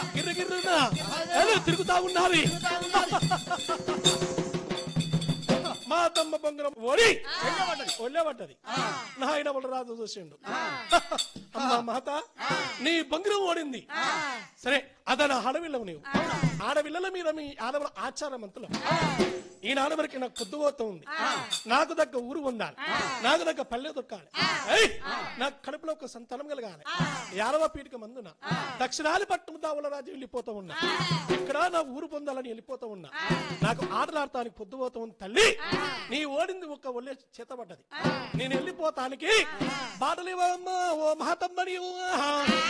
గిర్ర గిర్రున ఏదో తిరుగుతా ఉన్నది మా తమ్మ బొంగరం ఓడి ఒళ్ళే పడ్డది నాయన రాజు చూసిండు అమ్మా మహత నీ బొంగరం ఓడింది సరే అదన ఆడవిల్లవు నీవు ఆడవిల్లల మీద మీ ఆడవుల ఆచారమంతులు ఈనాడు వరకు నాకు పొద్దుగోత ఉంది నాకు దగ్గర ఊరు ఉండాలి నాకు దగ్గర పల్లె దొక్కాలి ఏయ్! నాకు కడుపులో ఒక సంతానం కలగాలి యారవ పీఠిక మందున దక్షిణాది పట్టణం దావుల రాజు వెళ్ళిపోతా ఉన్నా ఇక్కడ నా ఊరు పొందాలని వెళ్ళిపోతా ఉన్నా నాకు ఆటలాడటానికి పొద్దుపోతా ఉంది తల్లి నీ ఓడింది ఒక ఒళ్ళే చేతబడ్డది నేను వెళ్ళిపోతానికి బాటలు ఇవ్వమ్మా ఓ మహతమ్మని